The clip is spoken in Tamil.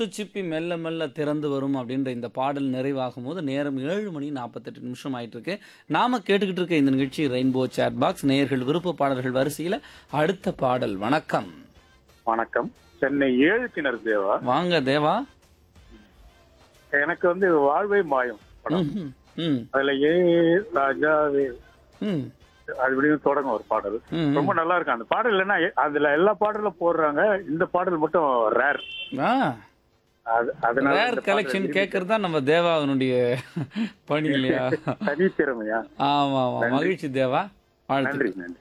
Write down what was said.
முத்துச்சிப்பி மெல்ல மெல்ல திறந்து வரும் அப்படின்ற இந்த பாடல் நிறைவாகும் போது நேரம் ஏழு மணி நாற்பத்தெட்டு நிமிஷம் ஆயிட்டு இருக்கு நாம கேட்டுக்கிட்டு இருக்க இந்த நிகழ்ச்சி ரெயின்போ சேட் பாக்ஸ் நேயர்கள் விருப்ப பாடல்கள் வரிசையில அடுத்த பாடல் வணக்கம் வணக்கம் சென்னை ஏழு கிணறு தேவா வாங்க தேவா எனக்கு வந்து வாழ்வே மாயம் படம் ம், ம், அதுல ஏ ராஜாவே ம், அது இப்படியும் தொடங்கும் ஒரு பாடல் ம், ம். ரொம்ப நல்லா இருக்கும் அந்த பாடல் இல்லைன்னா அதுல எல்லா பாடலும் போடுறாங்க இந்த பாடல் மட்டும் ரேர் ஆ அது அதனால ரேர் இந்த பாடல் கலெக்ஷன் கேட்கறது தான் நம்ம தேவாவினுடைய பணி இல்லையா தனி திறமையா ஆமா ஆமா மகிழ்ச்சி தேவா வாழ்த்து நன்றி நன்றி